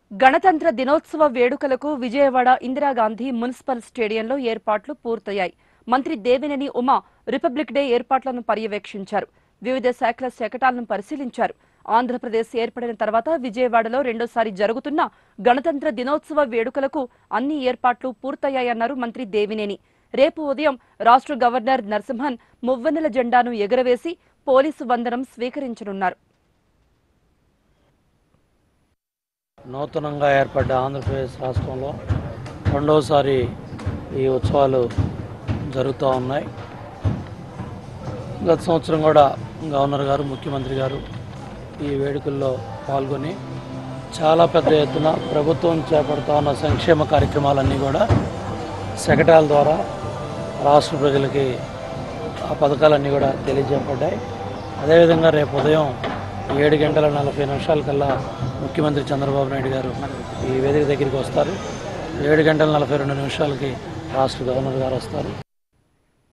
గణతంత్ర దినోత్సవ వేడుకలకు విజయవాడ ఇందిరాగాంధీ మున్సిపల్ స్టేడియంలో ఏర్పాట్లు పూర్తయ్యాయి మంత్రి దేవినేని ఉమా రిపబ్లిక్ డే ఏర్పాట్లను పర్యవేక్షించారు వివిధ శాఖల శకటాలను పరిశీలించారు ఆంధ్రప్రదేశ్ ఏర్పడిన తర్వాత విజయవాడలో రెండోసారి జరుగుతున్న గణతంత్ర దినోత్సవ వేడుకలకు అన్ని ఏర్పాట్లు పూర్తయ్యాయన్నారు మంత్రి దేవినేని రేపు ఉదయం రాష్ట్ర గవర్నర్ నరసింహన్ మువ్వన్నెల జెండాను ఎగురవేసి పోలీసు వందనం స్వీకరించనున్నారు నూతనంగా ఏర్పడ్డ ఆంధ్రప్రదేశ్ రాష్ట్రంలో రెండవసారి ఈ ఉత్సవాలు జరుగుతూ ఉన్నాయి గత సంవత్సరం కూడా గవర్నర్ గారు ముఖ్యమంత్రి గారు ఈ వేడుకల్లో పాల్గొని చాలా పెద్ద ఎత్తున ప్రభుత్వం చేపడుతూ ఉన్న సంక్షేమ కార్యక్రమాలన్నీ కూడా శకటాల ద్వారా రాష్ట్ర ప్రజలకి ఆ పథకాలన్నీ కూడా తెలియజేయబడ్డాయి అదేవిధంగా రేపు ఉదయం ఏడు గంటల నలభై నిమిషాల కల్లా ముఖ్యమంత్రి చంద్రబాబు నాయుడు గారు ఈ వేదిక దగ్గరికి వస్తారు ఏడు గంటల నలభై రెండు నిమిషాలకి రాష్ట్ర గవర్నర్ గారు వస్తారు